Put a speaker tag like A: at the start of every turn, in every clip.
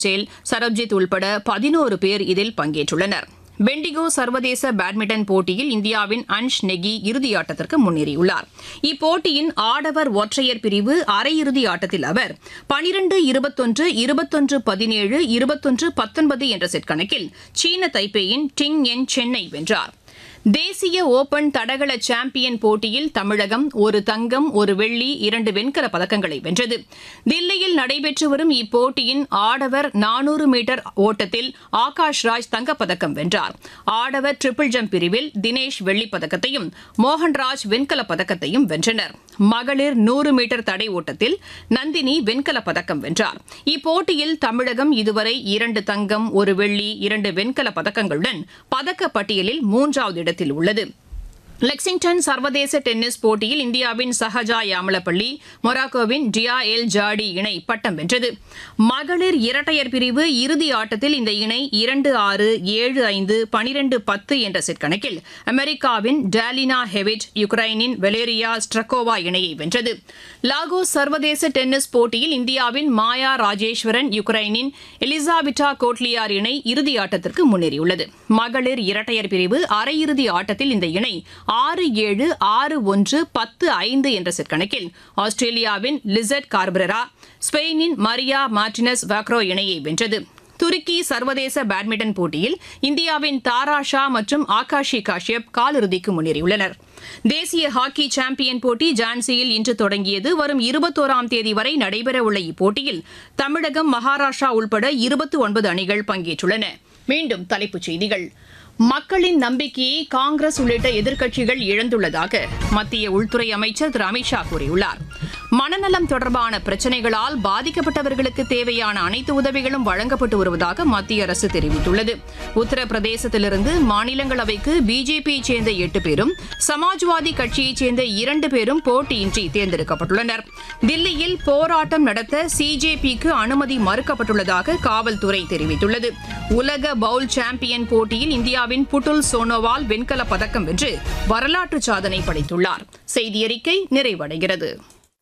A: sale Sarabjit உள்பட பதினோரு பேர் இதில் பங்கேற்றுள்ளனர் பெண்டிகோ சர்வதேச பேட்மிண்டன் போட்டியில் இந்தியாவின் அன்ஷ் நெகி இறுதியாட்டத்திற்கு முன்னேறியுள்ளார் இப்போட்டியின் ஆடவர் ஒற்றையர் பிரிவு அரையிறுதி ஆட்டத்தில் அவர் பனிரெண்டு இருபத்தொன்று இருபத்தொன்று பதினேழு இருபத்தொன்று பத்தொன்பது என்ற செட் கணக்கில் சீன தைப்பேயின் டிங் என் சென்னை வென்றார் தேசிய ஓபன் தடகள சாம்பியன் போட்டியில் தமிழகம் ஒரு தங்கம் ஒரு வெள்ளி இரண்டு வெண்கல பதக்கங்களை வென்றது தில்லியில் நடைபெற்று வரும் இப்போட்டியின் ஆடவர் நானூறு மீட்டர் ஓட்டத்தில் ஆகாஷ் ராஜ் தங்கப்பதக்கம் வென்றார் ஆடவர் ட்ரிபிள் ஜம்ப் பிரிவில் தினேஷ் வெள்ளிப் பதக்கத்தையும் மோகன்ராஜ் வெண்கலப் பதக்கத்தையும் வென்றனர் மகளிர் நூறு மீட்டர் தடை ஓட்டத்தில் நந்தினி வெண்கலப் பதக்கம் வென்றார் இப்போட்டியில் தமிழகம் இதுவரை இரண்டு தங்கம் ஒரு வெள்ளி இரண்டு வெண்கல பதக்கங்களுடன் பதக்க பட்டியலில் மூன்றாவது இடத்தில் உள்ளது லெக்சிங்டன் சர்வதேச டென்னிஸ் போட்டியில் இந்தியாவின் சஹஜா யாமலப்பள்ளி மொராக்கோவின் டியா எல் ஜாடி இணை பட்டம் வென்றது மகளிர் இரட்டையர் பிரிவு இறுதி ஆட்டத்தில் இந்த இணை இரண்டு ஆறு ஏழு ஐந்து பனிரெண்டு பத்து என்ற செட் கணக்கில் அமெரிக்காவின் டாலினா ஹெவிட் யுக்ரைனின் வெலேரியா ஸ்ட்ரக்கோவா இணையை வென்றது லாகோஸ் சர்வதேச டென்னிஸ் போட்டியில் இந்தியாவின் மாயா ராஜேஸ்வரன் யுக்ரைனின் எலிசாபிட்டா கோட்லியார் இணை இறுதி ஆட்டத்திற்கு முன்னேறியுள்ளது மகளிர் இரட்டையர் பிரிவு அரையிறுதி ஆட்டத்தில் இந்த இணை ஆறு ஏழு ஆறு ஒன்று பத்து ஐந்து என்ற செட் கணக்கில் ஆஸ்திரேலியாவின் லிசட் கார்பரா ஸ்பெயினின் மரியா மார்டினஸ் வாக்ரோ இணையை வென்றது துருக்கி சர்வதேச பேட்மிண்டன் போட்டியில் இந்தியாவின் தாரா ஷா மற்றும் ஆகாஷி காஷ்யப் காலிறுதிக்கு முன்னேறியுள்ளனர் தேசிய ஹாக்கி சாம்பியன் போட்டி ஜான்சியில் இன்று தொடங்கியது வரும் இருபத்தோராம் தேதி வரை நடைபெறவுள்ள இப்போட்டியில் தமிழகம் மகாராஷ்டிரா உள்பட இருபத்தி ஒன்பது அணிகள் பங்கேற்றுள்ளன மீண்டும் தலைப்புச் செய்திகள் மக்களின் நம்பிக்கையை காங்கிரஸ் உள்ளிட்ட எதிர்க்கட்சிகள் இழந்துள்ளதாக மத்திய உள்துறை அமைச்சர் திரு அமித்ஷா கூறியுள்ளார் மனநலம் தொடர்பான பிரச்சினைகளால் பாதிக்கப்பட்டவர்களுக்கு தேவையான அனைத்து உதவிகளும் வழங்கப்பட்டு வருவதாக மத்திய அரசு தெரிவித்துள்ளது உத்தரப்பிரதேசத்திலிருந்து மாநிலங்களவைக்கு பிஜேபியைச் சேர்ந்த எட்டு பேரும் சமாஜ்வாதி கட்சியைச் சேர்ந்த இரண்டு பேரும் போட்டியின்றி தேர்ந்தெடுக்கப்பட்டுள்ளனர் தில்லியில் போராட்டம் நடத்த சிஜேபிக்கு அனுமதி மறுக்கப்பட்டுள்ளதாக காவல்துறை தெரிவித்துள்ளது உலக பவுல் சாம்பியன் போட்டியில் இந்தியாவின் புட்டுல் சோனோவால் வெண்கலப் பதக்கம் வென்று வரலாற்று சாதனை படைத்துள்ளார் செய்தியறிக்கை நிறைவடைகிறது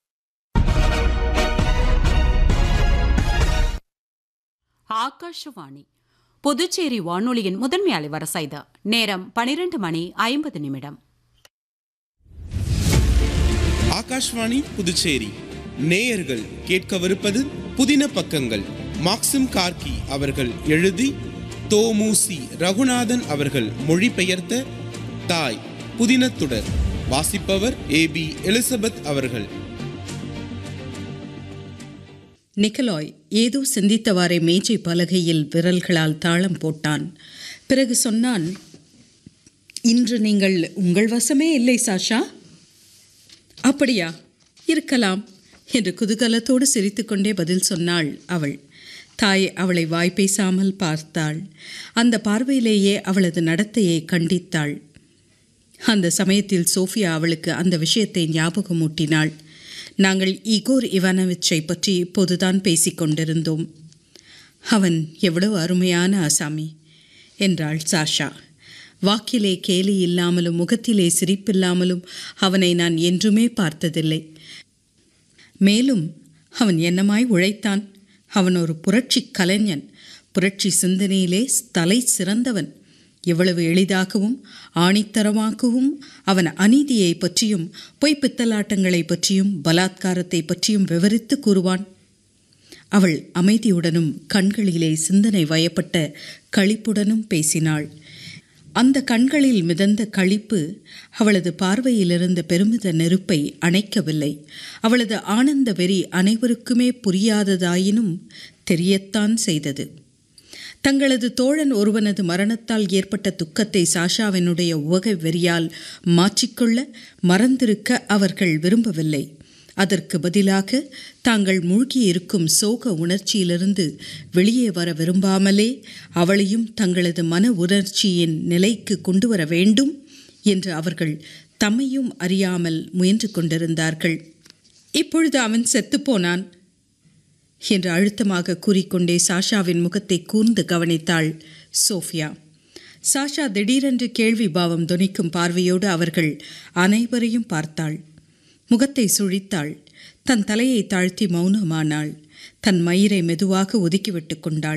B: ஆகாஷவாணி புதுச்சேரி வானொலியின் முதன்மை அலைவரிசைத நேரம் பனிரெண்டு மணி ஐம்பது நிமிடம்
C: ஆகாஷ்வாணி புதுச்சேரி நேயர்கள் கேட்கவிருப்பது புதின பக்கங்கள் மாக்சிம் கார்கி அவர்கள் எழுதி தோமுசி ரகுநாதன் அவர்கள் மொழிபெயர்த்த தாய் புதினத்துடர் வாசிப்பவர் ஏ பி எலிசபெத் அவர்கள்
D: நிக்கலாய் ஏதோ சிந்தித்தவாறே மேஜை பலகையில் விரல்களால் தாளம் போட்டான் பிறகு சொன்னான் இன்று நீங்கள் உங்கள் வசமே இல்லை சாஷா அப்படியா இருக்கலாம் என்று குதூகலத்தோடு சிரித்துக்கொண்டே பதில் சொன்னாள் அவள் தாய் அவளை வாய் பேசாமல் பார்த்தாள் அந்த பார்வையிலேயே அவளது நடத்தையை கண்டித்தாள் அந்த சமயத்தில் சோஃபியா அவளுக்கு அந்த விஷயத்தை ஞாபகமூட்டினாள் நாங்கள் இகோர் இவானவிச்சை பற்றி இப்போதுதான் பேசிக் கொண்டிருந்தோம் அவன் எவ்வளவு அருமையான ஆசாமி என்றாள் சாஷா வாக்கிலே கேலி இல்லாமலும் முகத்திலே சிரிப்பில்லாமலும் அவனை நான் என்றுமே பார்த்ததில்லை மேலும் அவன் என்னமாய் உழைத்தான் அவன் ஒரு புரட்சி கலைஞன் புரட்சி சிந்தனையிலே தலை சிறந்தவன் எவ்வளவு எளிதாகவும் ஆணித்தரமாகவும் அவன் அநீதியை பற்றியும் பொய்ப்பித்தலாட்டங்களை பற்றியும் பலாத்காரத்தை பற்றியும் விவரித்து கூறுவான் அவள் அமைதியுடனும் கண்களிலே சிந்தனை வயப்பட்ட களிப்புடனும் பேசினாள் அந்த கண்களில் மிதந்த களிப்பு அவளது பார்வையிலிருந்த பெருமித நெருப்பை அணைக்கவில்லை அவளது ஆனந்த வெறி அனைவருக்குமே புரியாததாயினும் தெரியத்தான் செய்தது தங்களது தோழன் ஒருவனது மரணத்தால் ஏற்பட்ட துக்கத்தை சாஷாவினுடைய உவகை வெறியால் மாற்றிக்கொள்ள மறந்திருக்க அவர்கள் விரும்பவில்லை அதற்கு பதிலாக தாங்கள் மூழ்கியிருக்கும் சோக உணர்ச்சியிலிருந்து வெளியே வர விரும்பாமலே அவளையும் தங்களது மன உணர்ச்சியின் நிலைக்கு கொண்டு வர வேண்டும் என்று அவர்கள் தம்மையும் அறியாமல் முயன்று கொண்டிருந்தார்கள் இப்பொழுது அவன் செத்துப்போனான் என்று அழுத்தமாக கூறிக்கொண்டே சாஷாவின் முகத்தை கூர்ந்து கவனித்தாள் சோஃபியா சாஷா திடீரென்று கேள்வி பாவம் தொனிக்கும் பார்வையோடு அவர்கள் அனைவரையும் பார்த்தாள் முகத்தை சுழித்தாள் தன் தலையை தாழ்த்தி மௌனமானாள் தன் மயிரை மெதுவாக ஒதுக்கிவிட்டு கொண்டாள்